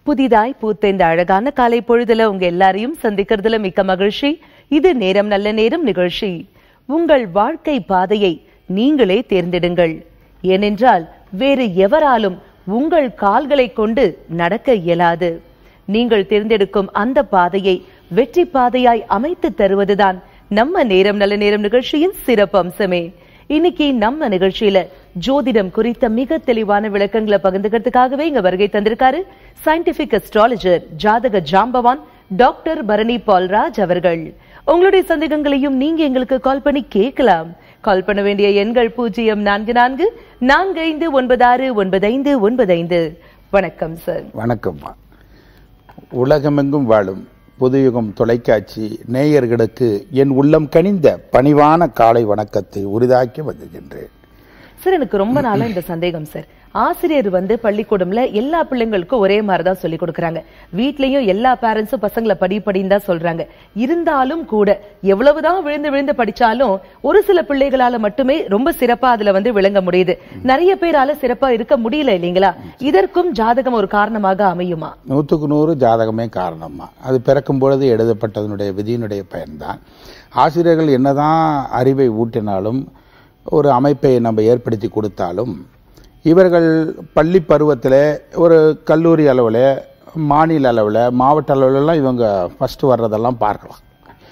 புதிதாய் பூத்த இந்த அழகான காலை பொழுதுல உங்க எல்லாரையும் சந்திக்கிறதுல மிக்க மகிழ்ச்சி இது நேரம் நல்ல நேரம் நிகழ்ச்சி உங்கள் வாழ்க்கை பாதையை நீங்களே தேர்ந்தெடுங்கள் ஏனென்றால் வேறு எவராலும் உங்கள் கால்களை கொண்டு நடக்க இயலாது நீங்கள் தேர்ந்தெடுக்கும் அந்த பாதையை வெற்றி பாதையாய் அமைத்து தருவதுதான் நம்ம நேரம் நல்ல நேரம் நிகழ்ச்சியின் சிறப்பு அம்சமே இன்னைக்கு நம்ம நிகழ்ச்சியில ஜோதிடம் குறித்த மிக தெளிவான விளக்கங்களை பகிர்ந்துக்கிறதுக்காகவே இங்க வருகை தந்திருக்காரு சயின்டிபிக் அஸ்ட்ராலஜர் ஜாதக ஜாம்பவான் டாக்டர் பரணி பால்ராஜ் அவர்கள் உங்களுடைய சந்தேகங்களையும் நீங்க எங்களுக்கு கால் பண்ணி கேட்கலாம் கால் பண்ண வேண்டிய எண்கள் பூஜ்ஜியம் நான்கு நான்கு நான்கு ஐந்து ஒன்பது ஆறு ஒன்பது ஐந்து ஒன்பது ஐந்து வணக்கம் சார் வணக்கம்மா உலகமெங்கும் வாழும் புதுயுகம் தொலைக்காட்சி நேயர்களுக்கு என் உள்ளம் கனிந்த பணிவான காலை வணக்கத்தை உரிதாக்கி வந்திருக்கின்றேன் சார் எனக்கு ரொம்ப நாளா இந்த சந்தேகம் சார் ஆசிரியர் வந்து பள்ளிக்கூடம்ல எல்லா பிள்ளைங்களுக்கும் ஒரே மாதிரி தான் சொல்லி கொடுக்கறாங்க வீட்லயும் எல்லா பேரண்ட்ஸும் பசங்களை படி படின்னு தான் சொல்றாங்க இருந்தாலும் கூட எவ்வளவுதான் விழுந்து விழுந்து படிச்சாலும் ஒரு சில பிள்ளைகளால மட்டுமே ரொம்ப சிறப்பா அதுல வந்து விளங்க முடியுது நிறைய பேரால சிறப்பா இருக்க முடியல இல்லைங்களா இதற்கும் ஜாதகம் ஒரு காரணமாக அமையுமா நூற்றுக்கு நூறு ஜாதகமே காரணம்மா அது பிறக்கும் பொழுது எழுதப்பட்டதனுடைய விதியினுடைய பயன்தான் ஆசிரியர்கள் என்னதான் அறிவை ஊட்டினாலும் ஒரு அமைப்பை நம்ம ஏற்படுத்தி கொடுத்தாலும் இவர்கள் பள்ளி பருவத்தில் ஒரு கல்லூரி அளவில் மாநில அளவில் மாவட்ட அளவிலலாம் இவங்க ஃபஸ்ட்டு வர்றதெல்லாம் பார்க்கலாம்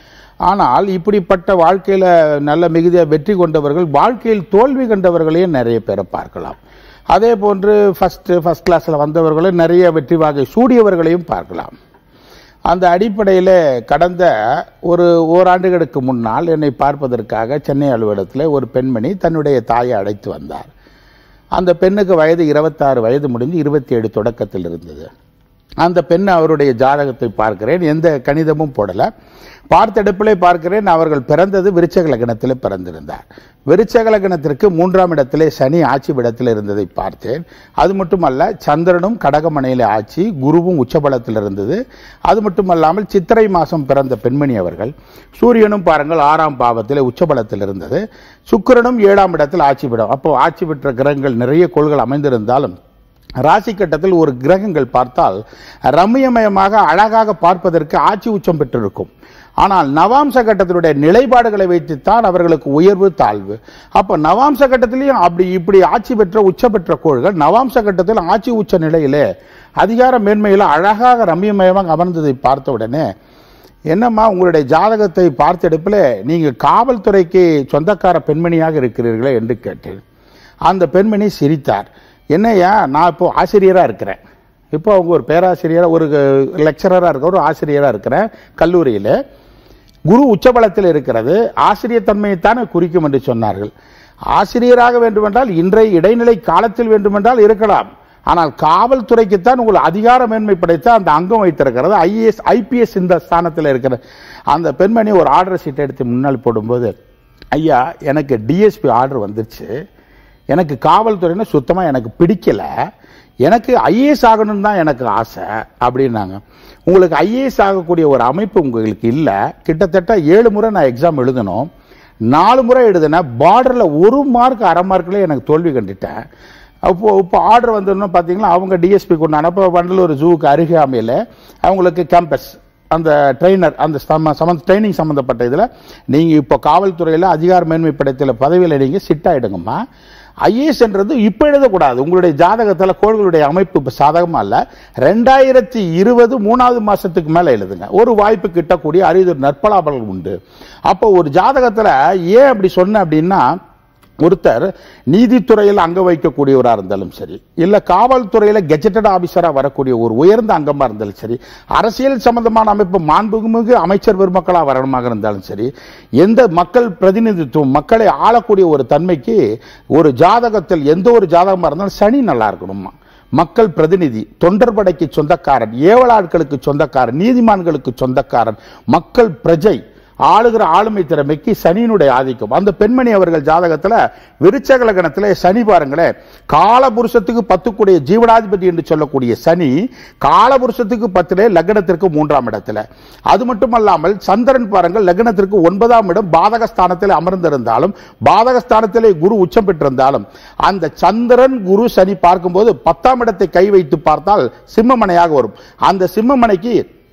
ஆனால் இப்படிப்பட்ட வாழ்க்கையில் நல்ல மிகுதியாக வெற்றி கொண்டவர்கள் வாழ்க்கையில் தோல்வி கண்டவர்களையும் நிறைய பேரை பார்க்கலாம் அதே போன்று ஃபஸ்ட்டு ஃபஸ்ட் கிளாஸில் வந்தவர்களும் நிறைய வெற்றி வாகை சூடியவர்களையும் பார்க்கலாம் அந்த அடிப்படையில் கடந்த ஒரு ஓராண்டுகளுக்கு முன்னால் என்னை பார்ப்பதற்காக சென்னை அலுவலகத்தில் ஒரு பெண்மணி தன்னுடைய தாயை அழைத்து வந்தார் அந்த பெண்ணுக்கு வயது இருபத்தாறு வயது முடிஞ்சு இருபத்தி ஏழு தொடக்கத்தில் இருந்தது அந்த பெண் அவருடைய ஜாதகத்தை பார்க்கிறேன் எந்த கணிதமும் போடலை பார்த்தெடுப்பிலே பார்க்கிறேன் அவர்கள் பிறந்தது விருச்சக லக்னத்தில் பிறந்திருந்தார் விருச்சக லக்னத்திற்கு மூன்றாம் இடத்திலே சனி ஆட்சி விடத்தில் இருந்ததை பார்த்தேன் அது மட்டுமல்ல சந்திரனும் கடகமனையிலே ஆட்சி குருவும் உச்சபலத்தில் இருந்தது அது மட்டுமல்லாமல் சித்திரை மாதம் பிறந்த பெண்மணி அவர்கள் சூரியனும் பாருங்கள் ஆறாம் பாவத்தில் உச்சபலத்தில் இருந்தது சுக்கிரனும் ஏழாம் இடத்தில் ஆட்சி விடம் அப்போ ஆட்சி பெற்ற கிரகங்கள் நிறைய கோள்கள் அமைந்திருந்தாலும் ராசி கட்டத்தில் ஒரு கிரகங்கள் பார்த்தால் ரம்மியமயமாக அழகாக பார்ப்பதற்கு ஆட்சி உச்சம் பெற்றிருக்கும் ஆனால் நவாம்ச கட்டத்தினுடைய நிலைப்பாடுகளை வைத்துத்தான் அவர்களுக்கு உயர்வு தாழ்வு அப்ப நவாம்ச கட்டத்திலையும் அப்படி இப்படி ஆட்சி பெற்ற உச்ச பெற்ற கோள்கள் நவாம்ச கட்டத்தில் ஆட்சி உச்ச நிலையிலே அதிகார மேன்மையில் அழகாக ரம்மியமயமாக அமர்ந்ததை பார்த்த உடனே என்னம்மா உங்களுடைய ஜாதகத்தை பார்த்தெடுப்பில் நீங்கள் காவல்துறைக்கு சொந்தக்கார பெண்மணியாக இருக்கிறீர்களே என்று கேட்டேன் அந்த பெண்மணி சிரித்தார் என்னையா நான் இப்போ ஆசிரியராக இருக்கிறேன் இப்போ அவங்க ஒரு பேராசிரியராக ஒரு லெக்சரராக இருக்க ஒரு ஆசிரியராக இருக்கிறேன் கல்லூரியில் குரு உச்சபலத்தில் இருக்கிறது ஆசிரியர் தன்மையைத்தானே குறிக்கும் என்று சொன்னார்கள் ஆசிரியராக வேண்டுமென்றால் இன்றைய இடைநிலை காலத்தில் வேண்டுமென்றால் இருக்கலாம் ஆனால் காவல்துறைக்குத்தான் உங்கள் அதிகார மேன்மை படைத்த அந்த அங்கம் வைத்திருக்கிறது ஐஏஎஸ் ஐபிஎஸ் இந்த ஸ்தானத்தில் இருக்கிறது அந்த பெண்மணி ஒரு ஆர்டர் சீட்டை எடுத்து முன்னால் போடும்போது ஐயா எனக்கு டிஎஸ்பி ஆர்டர் வந்துருச்சு எனக்கு காவல்துறைன்னு சுத்தமாக எனக்கு பிடிக்கல எனக்கு ஐஏஎஸ் ஆகணும்னு தான் எனக்கு ஆசை அப்படின்னாங்க உங்களுக்கு ஐஏஎஸ் ஆகக்கூடிய ஒரு அமைப்பு உங்களுக்கு இல்லை கிட்டத்தட்ட ஏழு முறை நான் எக்ஸாம் எழுதணும் நாலு முறை எழுதினேன் பார்டரில் ஒரு மார்க் அரை மார்க்லேயே எனக்கு தோல்வி கண்டுட்டேன் அப்போ இப்போ ஆர்டர் வந்தோன்னு பார்த்தீங்கன்னா அவங்க டிஎஸ்பி கொண்டாங்க இப்போ வண்டலூர் ஜூவுக்கு அருகாமையில் அவங்களுக்கு கேம்பஸ் அந்த ட்ரெயினர் அந்த சம சம்மந்த ட்ரைனிங் சம்மந்தப்பட்ட இதில் நீங்கள் இப்போ காவல்துறையில் அதிகார மேன்மை படைத்தில் பதவியில் நீங்கள் சிட் ஆகிடுங்கம்மா ஐஏஎஸ் என்றது இப்போ எழுதக்கூடாது உங்களுடைய ஜாதகத்தில் கோள்களுடைய அமைப்பு இப்போ சாதகமாக இல்லை ரெண்டாயிரத்தி இருபது மூணாவது மாதத்துக்கு மேலே எழுதுங்க ஒரு வாய்ப்பு கிட்டக்கூடிய அரிது நற்பலாபலங்கள் உண்டு அப்போ ஒரு ஜாதகத்தில் ஏன் அப்படி சொன்னேன் அப்படின்னா ஒருத்தர் நீதித்துறையில் அங்க வைக்கக்கூடியவராக இருந்தாலும் சரி இல்ல காவல்துறையில கெஜெட்டட் ஆபீசரா வரக்கூடிய ஒரு உயர்ந்த அங்கமா இருந்தாலும் சரி அரசியல் சம்பந்தமான அமைப்பு மாண்புமிகு அமைச்சர் பெருமக்களா வரணுமாக இருந்தாலும் சரி எந்த மக்கள் பிரதிநிதித்துவம் மக்களை ஆளக்கூடிய ஒரு தன்மைக்கு ஒரு ஜாதகத்தில் எந்த ஒரு ஜாதகமா இருந்தாலும் சனி நல்லா இருக்கணுமா மக்கள் பிரதிநிதி தொண்டர்படைக்கு சொந்தக்காரன் ஏவலாட்களுக்கு சொந்தக்காரன் நீதிமான்களுக்கு சொந்தக்காரன் மக்கள் பிரஜை ஆளுகிற ஆளுமை திறமைக்கு சனியினுடைய ஆதிக்கம் அந்த பெண்மணி அவர்கள் ஜாதகத்துல விருச்சக லக்னத்திலே சனி பாருங்களேன் காலபுருஷத்துக்கு பத்துக்குடைய ஜீவனாதிபதி என்று சொல்லக்கூடிய சனி காலபுருஷத்துக்கு பத்திலே லக்னத்திற்கு மூன்றாம் இடத்துல அது மட்டுமல்லாமல் சந்திரன் பாருங்கள் லக்னத்திற்கு ஒன்பதாம் இடம் பாதகஸ்தானத்தில் அமர்ந்திருந்தாலும் பாதகஸ்தானத்திலே குரு உச்சம் பெற்றிருந்தாலும் அந்த சந்திரன் குரு சனி பார்க்கும்போது பத்தாம் இடத்தை கை வைத்து பார்த்தால் சிம்மமனையாக வரும் அந்த சிம்மமனைக்கு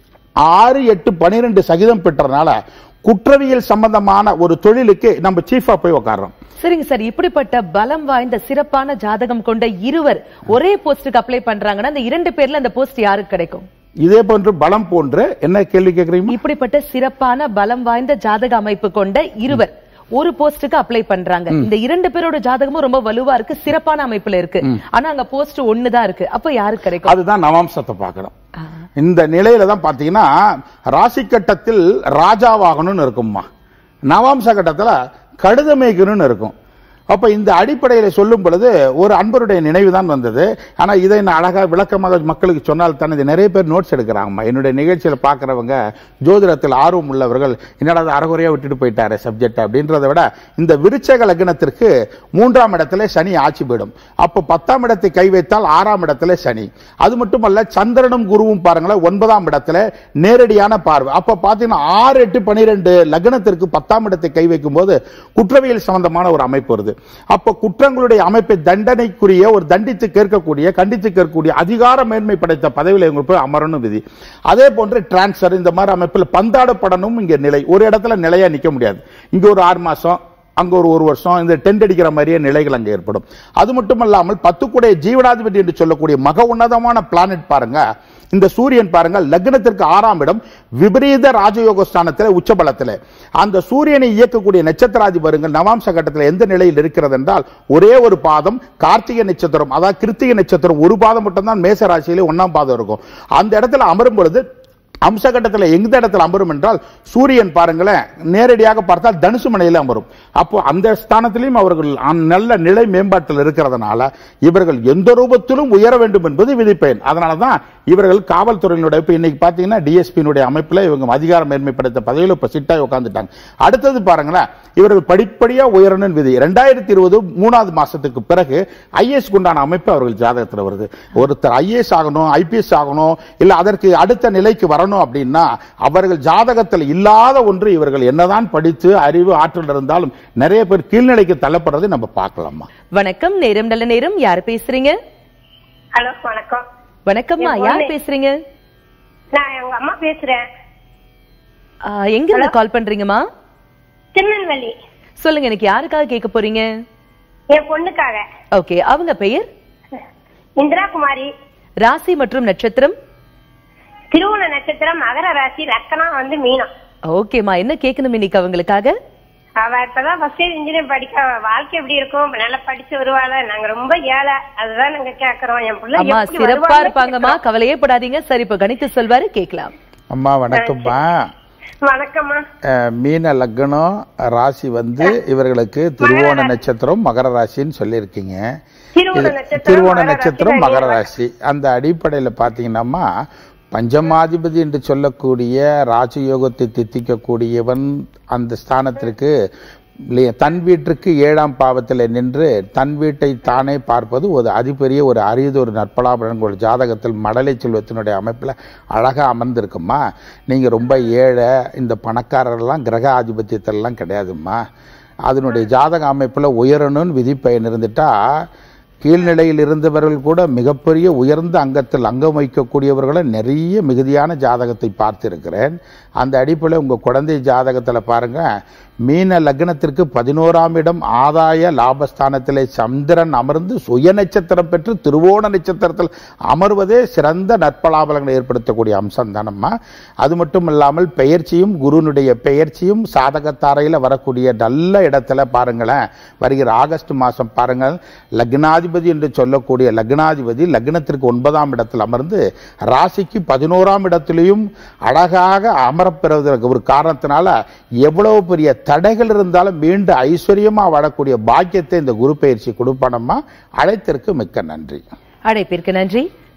ஆறு எட்டு பனிரெண்டு சகிதம் பெற்றனால குற்றவியல் சம்பந்தமான ஒரு தொழிலுக்கு நம்ம சீஃபா போய் உட்கார்றோம் சரிங்க சார் இப்படிப்பட்ட பலம் வாய்ந்த சிறப்பான ஜாதகம் கொண்ட இருவர் ஒரே போஸ்டுக்கு அப்ளை பண்றாங்கன்னா அந்த இரண்டு பேர்ல அந்த போஸ்ட் யாருக்கு கிடைக்கும் இதே போன்று பலம் போன்று என்ன கேள்வி கேட்குறீங்க இப்படிப்பட்ட சிறப்பான பலம் வாய்ந்த ஜாதக அமைப்பு கொண்ட இருவர் ஒரு போஸ்டுக்கு அப்ளை பண்றாங்க இந்த இரண்டு பேரோட ஜாதகமும் ரொம்ப வலுவா இருக்கு சிறப்பான அமைப்புல இருக்கு ஆனா அங்க போஸ்ட் ஒண்ணுதான் இருக்கு அப்ப யாருக்கு கிடைக்கும் அதுதான் நவாம்சத்தை பார்க்கணும் இந்த நிலையில தான் பாத்தீங்கன்னா ராசி கட்டத்தில் ராஜாவாகணும்னு இருக்கும்மா நவாம்ச கட்டத்துல கடுதமேய்க்கணும்னு இருக்கும் அப்ப இந்த அடிப்படையில சொல்லும் பொழுது ஒரு அன்பருடைய நினைவு தான் வந்தது ஆனா இதை நான் அழகா விளக்கமாக மக்களுக்கு சொன்னால் தான் இது நிறைய பேர் நோட்ஸ் எடுக்கிறாங்கம்மா என்னுடைய நிகழ்ச்சியில பாக்குறவங்க ஜோதிடத்தில் ஆர்வம் உள்ளவர்கள் என்னடா அது அறகுறையா விட்டுட்டு போயிட்டாரு சப்ஜெக்ட் அப்படின்றத விட இந்த விருச்சக லக்னத்திற்கு மூன்றாம் இடத்துல சனி ஆட்சி போயிடும் அப்போ பத்தாம் இடத்தை கை வைத்தால் ஆறாம் இடத்துல சனி அது மட்டுமல்ல சந்திரனும் குருவும் பாருங்களேன் ஒன்பதாம் இடத்துல நேரடியான பார்வை அப்ப பாத்தீங்கன்னா ஆறு எட்டு பனிரெண்டு லக்னத்திற்கு பத்தாம் இடத்தை கை வைக்கும் போது குற்றவியல் சம்பந்தமான ஒரு அமைப்பு வருது அப்ப குற்றங்களுடைய அமைப்பை தண்டனைக்குரிய ஒரு தண்டித்து கேட்கக்கூடிய கண்டித்து கேட்கக்கூடிய அதிகார மேன்மை படைத்த பதவியில் இவங்க போய் அமரணும் விதி அதே போன்று டிரான்ஸ்பர் இந்த மாதிரி அமைப்பில் பந்தாடப்படணும் இங்க நிலை ஒரு இடத்துல நிலையா நிக்க முடியாது இங்க ஒரு ஆறு மாசம் அங்க ஒரு ஒரு வருஷம் இந்த டென்ட் அடிக்கிற மாதிரியே நிலைகள் அங்க ஏற்படும் அது மட்டுமல்லாமல் பத்துக்குடைய ஜீவனாதிபதி என்று சொல்லக்கூடிய மக உன்னதமான பிளானட் பாருங்க இந்த சூரியன் பாருங்க லக்னத்திற்கு ஆறாம் இடம் விபரீத ராஜயோக ஸ்தானத்தில் உச்சபலத்தில் அந்த சூரியனை இயக்கக்கூடிய நட்சத்திராதிபருங்கள் நவாம்ச கட்டத்தில் எந்த நிலையில் இருக்கிறது என்றால் ஒரே ஒரு பாதம் கார்த்திகை நட்சத்திரம் அதாவது கிருத்திகை நட்சத்திரம் ஒரு பாதம் மட்டும்தான் மேச ராசியிலே ஒன்னாம் பாதம் இருக்கும் அந்த இடத்துல அமரும் பொழுது அம்சகட்டத்தில் எந்த இடத்துல அமரும் என்றால் சூரியன் பாருங்களேன் நேரடியாக பார்த்தால் தனுசு மனையில் அமரும் அப்போ அந்த ஸ்தானத்திலையும் அவர்கள் அந்த நல்ல நிலை மேம்பாட்டில் இருக்கிறதுனால இவர்கள் எந்த ரூபத்திலும் உயர வேண்டும் என்பது விதிப்பயன் அதனால தான் இவர்கள் காவல்துறையினுடைய இப்போ இன்னைக்கு பார்த்தீங்கன்னா டிஎஸ்பியினுடைய அமைப்பில் இவங்க அதிகார மேன்மைப்படுத்த பதவியில் இப்போ சிட்டாய் உட்காந்துட்டாங்க அடுத்தது பாருங்களேன் இவர்கள் படிப்படியா உயரணும் விதி ரெண்டாயிரத்தி இருபது மூணாவது மாசத்துக்கு பிறகு ஐஏஎஸ் உண்டான அமைப்பு அவர்கள் ஜாதகத்தில் வருது ஒருத்தர் ஐஏஎஸ் ஆகணும் ஐபிஎஸ் ஆகணும் இல்ல அதற்கு அடுத்த நிலைக்கு வரணும் அப்படின்னா அவர்கள் ஜாதகத்தில் இல்லாத ஒன்று இவர்கள் என்னதான் படித்து அறிவு ஆற்றல் இருந்தாலும் நிறைய பேர் கீழ்நிலைக்கு தள்ளப்படுறதை நம்ம பார்க்கலாமா வணக்கம் நேரம் நல்ல நேரம் யார் பேசுறீங்க ஹலோ வணக்கம் வணக்கம்மா என் யார் பொண்ணு. பேசுறீங்க நான் எங்க அம்மா பேசுறேன் ஆ, எங்க இருந்து கால் பண்றீங்கம்மா திருநெல்வேலி சொல்லுங்க எனக்கு யாருக்காக கேட்க போறீங்க என் பொண்ணுக்காக ஓகே அவங்க பெயர் இந்திரா குமாரி ராசி மற்றும் நட்சத்திரம் திருவோண நட்சத்திரம் மகர ராசி லக்கணம் வந்து மீனம் ஓகேம்மா என்ன கேட்கணும் இன்னைக்கு அவங்களுக்காக அவ இப்பதான் ஃபர்ஸ்ட் இயர் இன்ஜினியர் படிக்க அவ வாழ்க்கை எப்படி இருக்கும் நல்லா படிச்சு வருவாள நாங்க ரொம்ப ஏழை அதுதான் நாங்க கேக்குறோம் என் பிள்ளை அம்மா எப்படி சிறப்பா வருவான்னு இருப்பாங்கம்மா கவலையே படாதீங்க சரி இப்ப கணித்து சொல்வாரு கேட்கலாம் அம்மா வணக்கம்மா கேக்குறோம். வணக்கம்மா அஹ், மீன லக்னம் ராசி வந்து இவர்களுக்கு திருவோண நட்சத்திரம் மகர ராசின்னு சொல்லியிருக்கீங்க திருவோண இது நட்சத்திரம், திருவோண மகர நட்சத்திரம் ராசி, மகர அதே ராசி அந்த அடிப்படையில பாத்தீங்கன்னாமா பஞ்சமாதிபதி என்று சொல்லக்கூடிய ராஜயோகத்தை தித்திக்கக்கூடியவன் அந்த ஸ்தானத்திற்கு இல்லையா, தன் வீட்டிற்கு ஏழாம் பாவத்தில் நின்று தன் வீட்டை தானே பார்ப்பது ஒரு அதிபெரிய ஒரு அரியது ஒரு நற்பலாபலன் ஒரு ஜாதகத்தில் மடலை செல்வத்தினுடைய அமைப்பில் அழகாக அமர்ந்திருக்குமா நீங்கள் ரொம்ப ஏழை இந்த பணக்காரர்லாம் கிரக ஆதிபத்தியத்திலலாம் கிடையாதும்மா அதனுடைய ஜாதக அமைப்பில் உயரணும்னு விதிப்பயன் இருந்துட்டா கீழ்நிலையில் இருந்தவர்கள் கூட மிகப்பெரிய உயர்ந்த அங்கத்தில் அங்கம் வைக்கக்கூடியவர்களை நிறைய மிகுதியான ஜாதகத்தை பார்த்திருக்கிறேன் அந்த அடிப்படையில் உங்கள் குழந்தை ஜாதகத்தில் பாருங்க மீன லக்னத்திற்கு பதினோராம் இடம் ஆதாய லாபஸ்தானத்திலே சந்திரன் அமர்ந்து சுய நட்சத்திரம் பெற்று திருவோண நட்சத்திரத்தில் அமர்வதே சிறந்த நற்பலாபலங்களை ஏற்படுத்தக்கூடிய அம்சம் தானம்மா அது மட்டும் இல்லாமல் பெயர்ச்சியும் குருனுடைய பெயர்ச்சியும் சாதகத்தாரையில் வரக்கூடிய நல்ல இடத்துல பாருங்களேன் வருகிற ஆகஸ்ட் மாதம் பாருங்கள் லக்னாதிபதி என்று சொல்லக்கூடிய லக்னாதிபதி லக்னத்திற்கு ஒன்பதாம் இடத்தில் அமர்ந்து ராசிக்கு பதினோராம் இடத்திலையும் அழகாக அமரப்பெறுவதற்கு ஒரு காரணத்தினால எவ்வளவு பெரிய தடைகள் இருந்தாலும் மீண்டும் ஐஸ்வர்யமா வாழக்கூடிய பாக்கியத்தை இந்த குரு பயிற்சி கொடுப்பானம்மா அழைத்திற்கு மிக்க நன்றி அழைப்பிற்கு நன்றி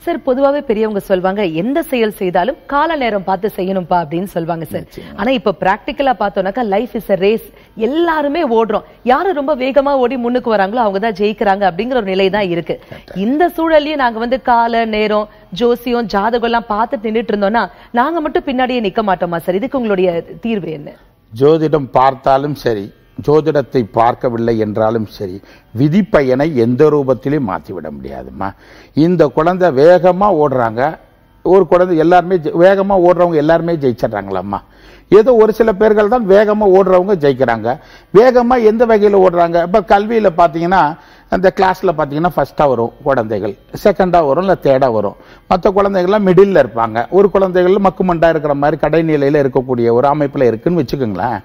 சார் பொதுவாவே பெரியவங்க சொல்வாங்க எந்த செயல் செய்தாலும் கால நேரம் பார்த்து செய்யணும்பா அப்படின்னு சொல்வாங்க சார் ஆனா இப்ப பிராக்டிக்கலா பார்த்தோம்னாக்கா லைஃப் இஸ் a ரேஸ் எல்லாருமே ஓடுறோம் யாரு ரொம்ப வேகமா ஓடி முன்னுக்கு வராங்களோ அவங்க தான் ஜெயிக்கிறாங்க அப்படிங்கிற ஒரு நிலை தான் இருக்கு இந்த சூழல்லயே நாங்க வந்து கால நேரம் ஜோசியம் ஜாதகம் எல்லாம் பார்த்துட்டு நின்னுட்டு இருந்தோம்னா நாங்க மட்டும் பின்னாடியே நிக்க மாட்டோமா சார் இதுக்கு உங்களுடைய தீர்வு என்ன ஜோதிடம் பார்த்தாலும் சரி ஜோதிடத்தை பார்க்கவில்லை என்றாலும் சரி விதிப்பயனை எந்த ரூபத்திலையும் மாற்றிவிட முடியாதும்மா இந்த குழந்தை வேகமா ஓடுறாங்க ஒரு குழந்தை எல்லாருமே ஜெ- வேகமா ஓடுறவங்க எல்லாருமே ஜெயிச்சிடுறாங்களாம்மா ஏதோ ஒரு சில பேர்கள் தான் வேகமா ஓடுறவங்க ஜெயிக்கிறாங்க வேகமா எந்த வகையில் ஓடுறாங்க இப்ப கல்வியில பாத்தீங்கன்னா அந்த கிளாஸ்ல பாத்தீங்கன்னா ஃபர்ஸ்டா வரும் குழந்தைகள் செகண்டா வரும் இல்ல தேர்டா வரும் மற்ற குழந்தைகள்லாம் மிடில்ல இருப்பாங்க ஒரு குழந்தைகள் மக்குமண்டா இருக்கிற மாதிரி கடைநிலையில இருக்கக்கூடிய ஒரு அமைப்புல இருக்குன்னு வச்சுக்கோங்களேன்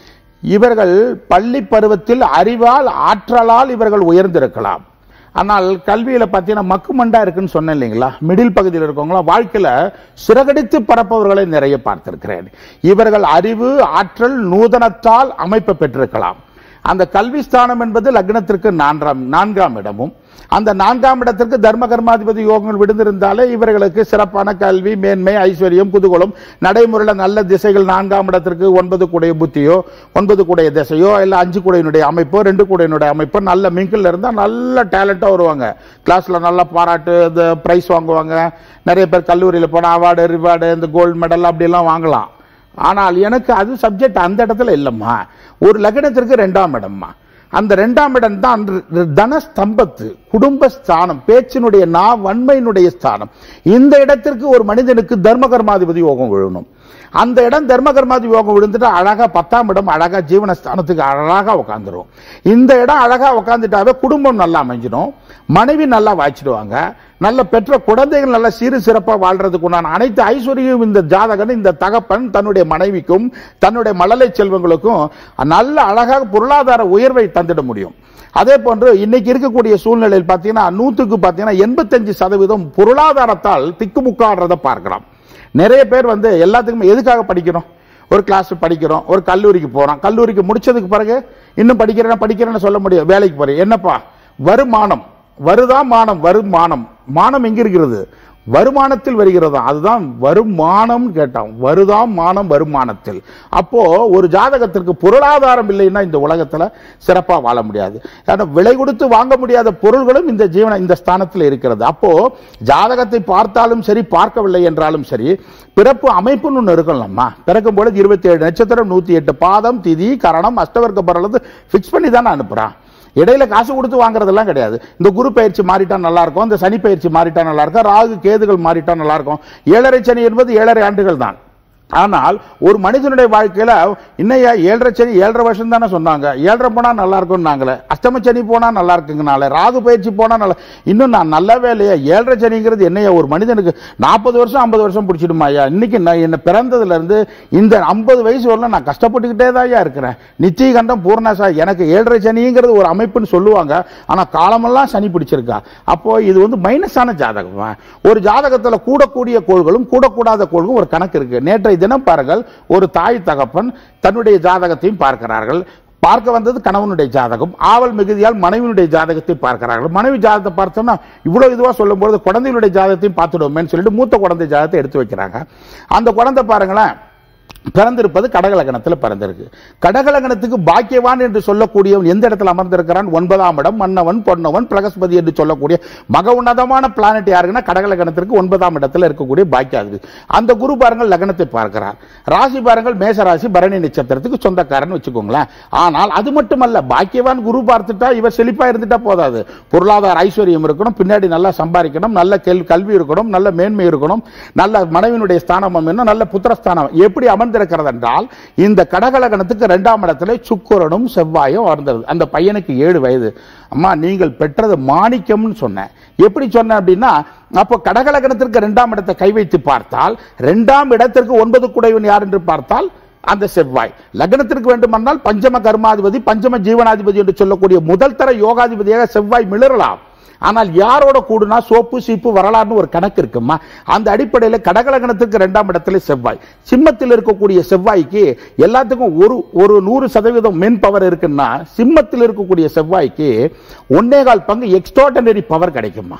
இவர்கள் பள்ளி பருவத்தில் அறிவால் ஆற்றலால் இவர்கள் உயர்ந்திருக்கலாம் ஆனால் கல்வியில பார்த்தீங்கன்னா மக்குமண்டா இருக்குன்னு சொன்னேன் இல்லைங்களா மிடில் பகுதியில் இருக்கவங்களாம் வாழ்க்கையில சிறகடித்து பரப்பவர்களை நிறைய பார்த்திருக்கிறேன் இவர்கள் அறிவு ஆற்றல் நூதனத்தால் அமைப்பு பெற்றிருக்கலாம் அந்த கல்வி ஸ்தானம் என்பது லக்னத்திற்கு நான்காம் நான்காம் இடமும் அந்த நான்காம் இடத்திற்கு தர்ம கர்மாதிபதி யோகங்கள் விடுந்திருந்தாலே இவர்களுக்கு சிறப்பான கல்வி மேன்மை ஐஸ்வர்யம் குதூகலம் நடைமுறையில் நல்ல திசைகள் நான்காம் இடத்திற்கு ஒன்பது கூடைய புத்தியோ ஒன்பது கூடைய திசையோ இல்ல அஞ்சு கூடையினுடைய அமைப்போ ரெண்டு கூடையினுடைய அமைப்போ நல்ல மிங்கில் இருந்தால் நல்ல டேலண்டா வருவாங்க கிளாஸ்ல நல்ல பாராட்டு இந்த பிரைஸ் வாங்குவாங்க நிறைய பேர் கல்லூரியில் போனால் அவார்டு ரிவார்டு இந்த கோல்டு மெடல் அப்படிலாம் வாங்கலாம் ஆனால் எனக்கு அது சப்ஜெக்ட் அந்த இடத்துல இல்லைம்மா ஒரு லக்னத்திற்கு ரெண்டாம் இடம்மா அந்த ரெண்டாம் இடம் தான் தன ஸ்தம்பத்து குடும்ப ஸ்தானம் பேச்சினுடைய நா வன்மையினுடைய ஸ்தானம் இந்த இடத்திற்கு ஒரு மனிதனுக்கு தர்ம கர்மாதிபதி யோகம் விழணும் அந்த இடம் தர்ம கர்மாதி யோகம் விழுந்துட்டு அழகா பத்தாம் இடம் அழகா ஜீவனஸ்தானத்துக்கு அழகா உட்காந்துரும் இந்த இடம் அழகா உட்காந்துட்டாவே குடும்பம் நல்லா அமைஞ்சிடும் மனைவி நல்லா வாய்ச்சிடுவாங்க நல்ல பெற்ற குழந்தைகள் நல்ல சீரு சிறப்பா வாழ்றதுக்கு உண்டான அனைத்து ஐஸ்வர்யம் இந்த ஜாதகன் இந்த தகப்பன் தன்னுடைய மனைவிக்கும் தன்னுடைய மழலை செல்வங்களுக்கும் நல்ல அழகாக பொருளாதார உயர்வை தந்திட முடியும் அதே போன்று இன்னைக்கு இருக்கக்கூடிய சூழ்நிலையில் பார்த்தீங்கன்னா நூற்றுக்கு பார்த்தீங்கன்னா எண்பத்தஞ்சு சதவீதம் பொருளாதாரத்தால் திக்குமுக்காடுறதை பார்க்கலாம் நிறைய பேர் வந்து எல்லாத்துக்குமே எதுக்காக படிக்கிறோம் ஒரு கிளாஸ் படிக்கிறோம் ஒரு கல்லூரிக்கு போறோம் கல்லூரிக்கு முடிச்சதுக்கு பிறகு இன்னும் படிக்கிறேன் படிக்கிறேன்னு சொல்ல முடியும் வேலைக்கு போறேன் என்னப்பா வருமானம் வருதா மானம் வருமானம் மானம் எங்க இருக்கிறது வருமானத்தில் வருகிறதா அதுதான் வருமானம் கேட்டான் வருதாம் மானம் வருமானத்தில் அப்போ ஒரு ஜாதகத்திற்கு பொருளாதாரம் இல்லைன்னா இந்த உலகத்துல சிறப்பா வாழ முடியாது ஏன்னா விலை கொடுத்து வாங்க முடியாத பொருள்களும் இந்த ஜீவன இந்த ஸ்தானத்தில் இருக்கிறது அப்போ ஜாதகத்தை பார்த்தாலும் சரி பார்க்கவில்லை என்றாலும் சரி பிறப்பு அமைப்புன்னு ஒன்று இருக்கலாமா பிறக்கும் பொழுது இருபத்தி ஏழு நட்சத்திரம் நூத்தி எட்டு பாதம் திதி கரணம் அஷ்டவர்க்க பரலது ஃபிக்ஸ் பண்ணி தானே அனுப்புறான் இடையில காசு கொடுத்து வாங்குறதெல்லாம் கிடையாது இந்த குரு பயிற்சி மாறிட்டா நல்லா இருக்கும் இந்த சனி பயிற்சி மாறிட்டா நல்லா இருக்கும் ராகு கேதுகள் மாறிட்டா நல்லா இருக்கும் ஏழரை சனி என்பது ஏழரை ஆண்டுகள் தான் ஆனால் ஒரு மனிதனுடைய வாழ்க்கையில இன்னையா ஏழரை சனி ஏழரை வருஷம் தானே சொன்னாங்க ஏழரை போனா நல்லா இருக்கும் நாங்களே அஷ்டம சனி போனா நல்லா இருக்குங்கனால ராகு பயிற்சி போனா நல்லா இன்னும் நான் நல்லாவே இல்லையா ஏழரை சனிங்கிறது என்னையா ஒரு மனிதனுக்கு நாற்பது வருஷம் ஐம்பது வருஷம் பிடிச்சிடுமா ஐயா இன்னைக்கு நான் என்ன பிறந்ததுல இருந்து இந்த ஐம்பது வயசு வரல நான் கஷ்டப்பட்டுக்கிட்டே தான் ஐயா இருக்கிறேன் நிச்சயகண்டம் பூர்ணாசா எனக்கு ஏழரை சனிங்கிறது ஒரு அமைப்புன்னு சொல்லுவாங்க ஆனா காலமெல்லாம் சனி பிடிச்சிருக்கா அப்போ இது வந்து மைனஸான ஜாதகம் ஒரு ஜாதகத்துல கூடக்கூடிய கோள்களும் கூடக்கூடாத கோள்களும் ஒரு கணக்கு இருக்கு நேற்றைய தினம் பாருங்கள் ஒரு தாய் தகப்பன் தன்னுடைய ஜாதகத்தையும் பார்க்கிறார்கள் பார்க்க வந்தது கணவனுடைய ஜாதகம் ஆவல் மிகுதியால் மனைவியுடைய ஜாதகத்தை பார்க்கிறார்கள் மனைவி ஜாதகத்தை பார்த்தோம்னா இவ்வளவு இதுவா சொல்லும்போது குழந்தைகளுடைய ஜாதகத்தையும் பார்த்துடுவோமேன்னு சொல்லிட்டு மூத்த குழந்தை ஜாதகத்தை எடுத்து வைக்கிறாங்க அந்த குழந்தை பாருங்களேன் பிறந்திருப்பது கடகலகணத்தில் பிறந்திருக்கு கடகலகணத்துக்கு பாக்கியவான் என்று சொல்லக்கூடியவன் எந்த இடத்துல அமர்ந்திருக்கிறான் ஒன்பதாம் இடம் மன்னவன் பொன்னவன் பிரகஸ்பதி என்று சொல்லக்கூடிய மக உன்னதமான பிளானட் யாருக்குன்னா கடகலகணத்திற்கு ஒன்பதாம் இடத்துல இருக்கக்கூடிய பாக்கியாது அந்த குரு பாருங்கள் லக்னத்தை பார்க்கிறார் ராசி பாருங்கள் மேச ராசி பரணி நட்சத்திரத்துக்கு சொந்தக்காரன் வச்சுக்கோங்களேன் ஆனால் அது மட்டுமல்ல பாக்கியவான் குரு பார்த்துட்டா இவர் செழிப்பா இருந்துட்டா போதாது பொருளாதார ஐஸ்வர்யம் இருக்கணும் பின்னாடி நல்லா சம்பாதிக்கணும் நல்ல கேள்வி கல்வி இருக்கணும் நல்ல மேன்மை இருக்கணும் நல்ல மனைவியினுடைய ஸ்தானம் அமையணும் நல்ல புத்திரஸ்தானம் எப்படி அமர்ந்திருக்கிறது என்றால் இந்த கடகலகணத்துக்கு இரண்டாம் இடத்துல சுக்கிரனும் செவ்வாயும் அமர்ந்தது அந்த பையனுக்கு ஏழு வயது அம்மா நீங்கள் பெற்றது மாணிக்கம்னு சொன்னேன் எப்படி சொன்னேன் அப்படின்னா அப்போ கடகலகணத்திற்கு இரண்டாம் இடத்தை கை வைத்து பார்த்தால் இரண்டாம் இடத்திற்கு ஒன்பது குடைவன் யார் என்று பார்த்தால் அந்த செவ்வாய் லக்னத்திற்கு வேண்டுமானால் பஞ்சம கர்மாதிபதி பஞ்சம ஜீவனாதிபதி என்று சொல்லக்கூடிய முதல் தர யோகாதிபதியாக செவ்வாய் மிளறலாம் ஆனால் யாரோட கூடுனா சோப்பு சீப்பு வரலாறுன்னு ஒரு கணக்கு இருக்குமா அந்த அடிப்படையில் கடகலகணத்துக்கு இரண்டாம் இடத்துல செவ்வாய் சிம்மத்தில் இருக்கக்கூடிய செவ்வாய்க்கு எல்லாத்துக்கும் ஒரு ஒரு நூறு சதவீதம் மென் பவர் இருக்குன்னா சிம்மத்தில் இருக்கக்கூடிய செவ்வாய்க்கு ஒன்னே கால் பங்கு எக்ஸ்ட்ராடனரி பவர் கிடைக்குமா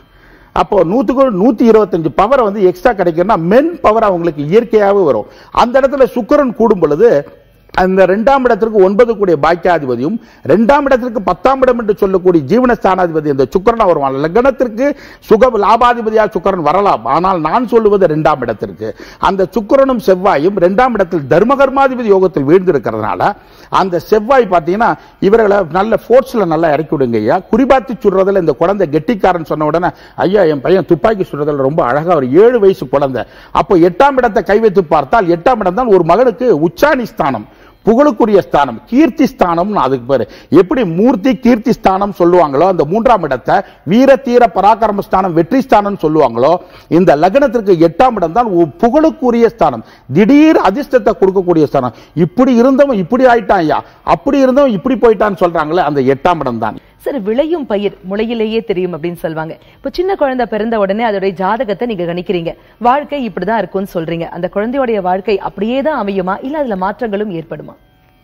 அப்போ நூத்துக்கு நூத்தி இருபத்தஞ்சு பவர் வந்து எக்ஸ்ட்ரா கிடைக்கும்னா மென் பவர் அவங்களுக்கு இயற்கையாகவே வரும் அந்த இடத்துல சுக்கிரன் கூடும் பொழுது அந்த ரெண்டாம் இடத்திற்கு ஒன்பது கூடிய பாக்கியாதிபதியும் ரெண்டாம் இடத்திற்கு பத்தாம் இடம் என்று சொல்லக்கூடிய ஜீவனஸ்தானாதிபதி அந்த சுக்கரன் வருவான் லக்னத்திற்கு சுக லாபாதிபதியா சுக்கரன் வரலாம் ஆனால் நான் சொல்லுவது ரெண்டாம் இடத்திற்கு அந்த சுக்கிரனும் செவ்வாயும் ரெண்டாம் இடத்தில் தர்மகர்மாதிபதி யோகத்தில் வீழ்ந்திருக்கிறதுனால அந்த செவ்வாய் பார்த்தீங்கன்னா இவர்களை நல்ல ஃபோர்ஸ்ல நல்லா இறக்கி விடுங்க ஐயா குறிபாத்தி சுடுறதுல இந்த குழந்தை கெட்டிக்காரன் சொன்ன உடனே ஐயா என் பையன் துப்பாக்கி சுடுறதுல ரொம்ப அழகா ஒரு ஏழு வயசு குழந்தை அப்போ எட்டாம் இடத்தை கை வைத்து பார்த்தால் எட்டாம் இடம் தான் ஒரு மகனுக்கு உச்சாணி ஸ்தானம் புகழுக்குரிய ஸ்தானம் கீர்த்தி ஸ்தானம்னு அதுக்கு பேரு எப்படி மூர்த்தி கீர்த்தி ஸ்தானம் சொல்லுவாங்களோ அந்த மூன்றாம் இடத்தை வீர தீர பராக்கிரம ஸ்தானம் வெற்றி ஸ்தானம் சொல்லுவாங்களோ இந்த லக்னத்திற்கு எட்டாம் இடம் தான் ஒரு புகழுக்குரிய ஸ்தானம் திடீர் அதிர்ஷ்டத்தை கொடுக்கக்கூடிய ஸ்தானம் இப்படி இருந்தவன் இப்படி ஆயிட்டான் ஐயா அப்படி இருந்தவன் இப்படி போயிட்டான்னு சொல்றாங்களே அந்த எட்டாம் இடம் தான் சரி விளையும் பயிர் முளையிலேயே தெரியும் அப்படின்னு சொல்லுவாங்க இப்போ சின்ன குழந்தை பிறந்த உடனே அதோடைய ஜாதகத்தை நீங்க கணிக்கிறீங்க வாழ்க்கை இப்படிதான் இருக்கும்னு சொல்றீங்க அந்த குழந்தையோடைய வாழ்க்கை அப்படியே தான் அமையுமா இல்ல அதுல மாற்றங்களும் ஏற்படுமா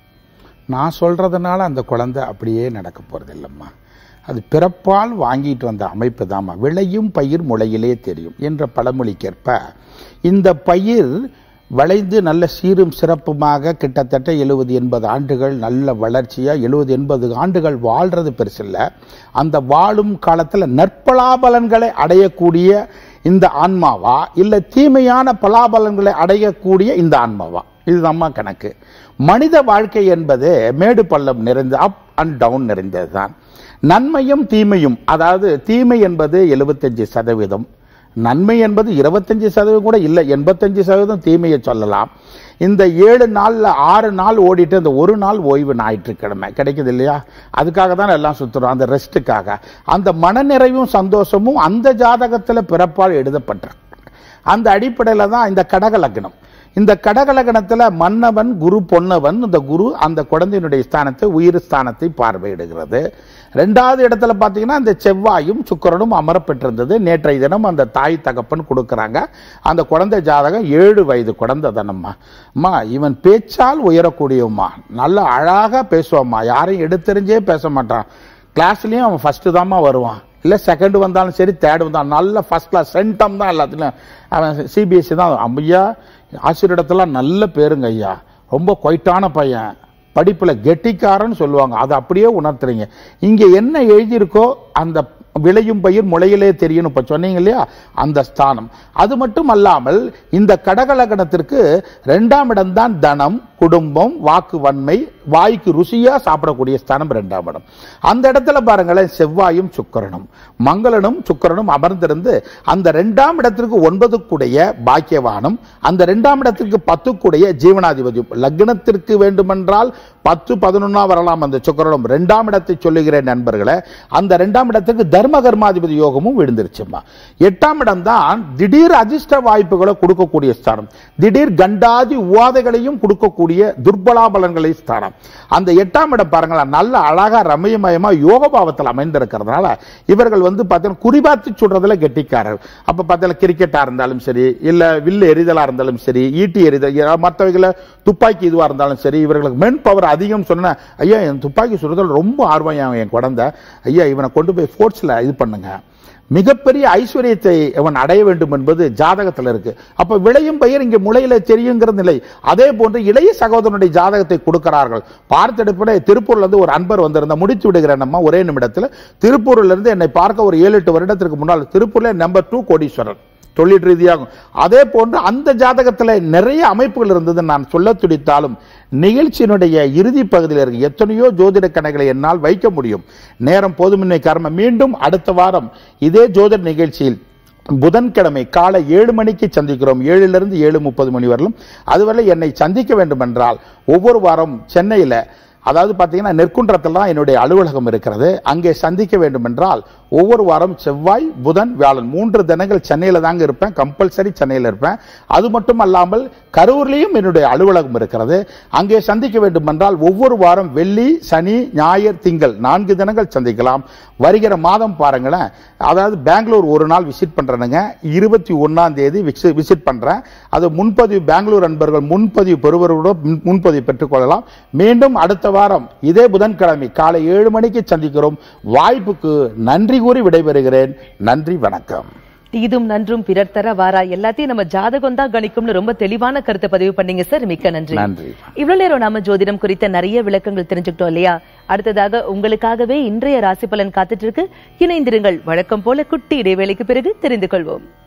நான் சொல்றதுனால அந்த குழந்தை அப்படியே நடக்க போறது இல்லைம்மா அது பிறப்பால் வாங்கிட்டு வந்த அமைப்பு தாம்மா விளையும் பயிர் முளையிலே தெரியும் என்ற பழமொழிக்கேற்ப இந்த பயிர் விளைந்து நல்ல சீரும் சிறப்புமாக கிட்டத்தட்ட எழுபது எண்பது ஆண்டுகள் நல்ல வளர்ச்சியா எழுபது எண்பது ஆண்டுகள் வாழ்றது பெருசில்ல அந்த வாழும் காலத்துல நற்பலாபலன்களை அடையக்கூடிய இந்த ஆன்மாவா இல்ல தீமையான பலாபலன்களை அடையக்கூடிய இந்த ஆன்மாவா இது நம்ம கணக்கு மனித வாழ்க்கை என்பது மேடு பள்ளம் நிறைந்த அப் அண்ட் டவுன் நிறைந்ததுதான் நன்மையும் தீமையும் அதாவது தீமை என்பது எழுபத்தஞ்சு சதவீதம் நன்மை என்பது இருபத்தஞ்சு சதவீதம் கூட இல்லை எண்பத்தஞ்சு சதவீதம் தீமையை சொல்லலாம் இந்த ஏழு நாள்ல ஆறு நாள் ஓடிட்டு அந்த ஒரு நாள் ஓய்வு ஞாயிற்றுக்கிழமை கிடைக்குது இல்லையா அதுக்காக தான் எல்லாம் சுத்துறோம் அந்த ரெஸ்ட்டுக்காக அந்த மனநிறைவும் சந்தோஷமும் அந்த ஜாதகத்துல பிறப்பால் எழுதப்பட்டிருக்கு அந்த அடிப்படையில் தான் இந்த கடக லக்னம் இந்த கடக லக்னத்துல மன்னவன் குரு பொன்னவன் இந்த குரு அந்த குழந்தையினுடைய ஸ்தானத்தை உயிர் ஸ்தானத்தை பார்வையிடுகிறது ரெண்டாவது இடத்துல பார்த்தீங்கன்னா இந்த செவ்வாயும் சுக்கிரனும் அமரப்பெற்றிருந்தது நேற்றைய தினம் அந்த தாய் தகப்பன் கொடுக்கறாங்க அந்த குழந்தை ஜாதகம் ஏழு வயது குழந்தை தானம்மா அம்மா இவன் பேச்சால் உயரக்கூடியவம்மா நல்ல அழகா பேசுவாம்மா யாரையும் எடுத்தெறிஞ்சே பேச மாட்டான் கிளாஸ்லயும் அவன் ஃபர்ஸ்ட் தாம்மா வருவான் இல்ல செகண்ட் வந்தாலும் சரி தேர்ட் வந்தாலும் நல்ல ஃபர்ஸ்ட் கிளாஸ் சென்டம் தான் எல்லாத்துலயும் அவன் சிபிஎஸ்சி தான் ஐயா ஆசிரியரிடத்துல நல்ல பேருங்க ஐயா ரொம்ப கொயிட்டான பையன் படிப்புல கெட்டிக்காரன்னு சொல்லுவாங்க அதை அப்படியே உணர்த்துறீங்க இங்க என்ன எழுதியிருக்கோ அந்த விளையும் பயிர் முளையிலே தெரியும் இப்ப சொன்னீங்க இல்லையா அந்த ஸ்தானம் அது மட்டும் அல்லாமல் இந்த கடகலகணத்திற்கு ரெண்டாம் இடம்தான் தனம் குடும்பம் வாக்கு வன்மை வாய்க்கு ருசியா சாப்பிடக்கூடிய ஸ்தானம் ரெண்டாம் இடம் அந்த இடத்துல பாருங்களேன் செவ்வாயும் சுக்கரனும் மங்களனும் சுக்கரனும் அமர்ந்திருந்து அந்த ரெண்டாம் இடத்திற்கு ஒன்பதுக்குடைய பாக்கியவானும் அந்த ரெண்டாம் இடத்திற்கு பத்துக்குடைய ஜீவனாதிபதியும் லக்னத்திற்கு வேண்டுமென்றால் பத்து பதினொன்னா வரலாம் அந்த சுக்கரனும் ரெண்டாம் இடத்தை சொல்லுகிறேன் நண்பர்களே அந்த ரெண்டாம் இடத்துக்கு தர்ம கர்மாதிபதி யோகமும் விழுந்துருச்சுமா எட்டாம் இடம் தான் திடீர் அதிர்ஷ்ட வாய்ப்புகளை கொடுக்கக்கூடிய ஸ்தானம் திடீர் கண்டாதி உவாதைகளையும் கொடுக்கக்கூடிய துர்பலாபலன்களை ஸ்தானம் அந்த எட்டாம் இடம் பாருங்களேன் நல்ல அழகா ரமயமயமா யோக பாவத்தில் அமைந்திருக்கிறதுனால இவர்கள் வந்து பார்த்தீங்கன்னா குறிபாத்தி சுடுறதுல கெட்டிக்காரர் அப்ப பார்த்தீங்கன்னா கிரிக்கெட்டா இருந்தாலும் சரி இல்ல வில்லு எறிதலா இருந்தாலும் சரி ஈட்டி எறிதல் மற்றவைகளை துப்பாக்கி இதுவா இருந்தாலும் சரி இவர்களுக்கு மென் பவர் அதிகம் சொன்ன ஐயா என் துப்பாக்கி சுடுறதுல ரொம்ப ஆர்வம் என் என் குழந்தை ஐயா இவனை கொண்டு போய் ஸ்போர்ட்ஸ்ல இது பண்ணுங்க மிகப்பெரிய ஐஸ்வர்யத்தை அவன் அடைய வேண்டும் என்பது ஜாதகத்தில் இருக்கு அப்ப விளையும் பயிர் இங்க முளையில தெரியுங்கிற நிலை அதே போன்று இளைய சகோதரனுடைய ஜாதகத்தை கொடுக்கிறார்கள் பார்த்தெடுப்பிட திருப்பூர்ல இருந்து ஒரு அன்பர் வந்திருந்த முடித்து விடுகிறேன் நம்ம ஒரே நிமிடத்தில் திருப்பூர்ல இருந்து என்னை பார்க்க ஒரு ஏழு எட்டு வருடத்திற்கு முன்னால் திருப்பூர்ல நம்பர் டூ கோடீஸ்வரர் தொழில் ரீதியாகும் அதே போன்று அந்த ஜாதகத்தில் நிறைய அமைப்புகள் இருந்தது நான் சொல்ல துடித்தாலும் நிகழ்ச்சியினுடைய இறுதி பகுதியில் இருக்கு எத்தனையோ ஜோதிட கணக்குகளை என்னால் வைக்க முடியும் நேரம் போதுமின்மை காரணம் மீண்டும் அடுத்த வாரம் இதே ஜோதிட நிகழ்ச்சியில் புதன்கிழமை காலை ஏழு மணிக்கு சந்திக்கிறோம் ஏழிலிருந்து ஏழு முப்பது மணி வரலும் அதுவரை என்னை சந்திக்க வேண்டும் என்றால் ஒவ்வொரு வாரம் சென்னையில் அதாவது பார்த்தீங்கன்னா நெற்குன்றத்தில் தான் என்னுடைய அலுவலகம் இருக்கிறது அங்கே சந்திக்க வேண்டும் என்றால் ஒவ்வொரு வாரம் செவ்வாய் புதன் வியாழன் மூன்று தினங்கள் சென்னையில் தாங்க இருப்பேன் கம்பல்சரி சென்னையில் இருப்பேன் அது மட்டும் அல்லாமல் கரூர்லேயும் என்னுடைய அலுவலகம் இருக்கிறது அங்கே சந்திக்க வேண்டும் என்றால் ஒவ்வொரு வாரம் வெள்ளி சனி ஞாயிறு திங்கள் நான்கு தினங்கள் சந்திக்கலாம் வருகிற மாதம் பாருங்களேன் அதாவது பெங்களூர் ஒரு நாள் விசிட் பண்றேனுங்க இருபத்தி ஒன்னாம் தேதி விசிட் பண்றேன் அது முன்பதிவு பெங்களூர் அன்பர்கள் முன்பதிவு பெறுவர்களோட முன்- முன்பதிவு பெற்றுக்கொள்ளலாம் மீண்டும் அடுத்த வாரம் இதே புதன்கிழமை காலை ஏழு மணிக்கு சந்திக்கிறோம் வாய்ப்புக்கு நன்றி நன்றி கூறி விடைபெறுகிறேன் நன்றி வணக்கம் தீதும் நன்றும் பிறர் தர வாரா எல்லாத்தையும் நம்ம ஜாதகம் தான் கணிக்கும்னு ரொம்ப தெளிவான கருத்தை பதிவு பண்ணீங்க சார் மிக்க நன்றி நன்றி இவ்வளவு நேரம் நாம ஜோதிடம் குறித்த நிறைய விளக்கங்கள் தெரிஞ்சுக்கிட்டோம் இல்லையா அடுத்ததாக உங்களுக்காகவே இன்றைய ராசி பலன் காத்துட்டு இருக்கு இணைந்திருங்கள் வழக்கம் போல குட்டி இடைவேளைக்கு பிறகு தெரிந்து கொள்வோம்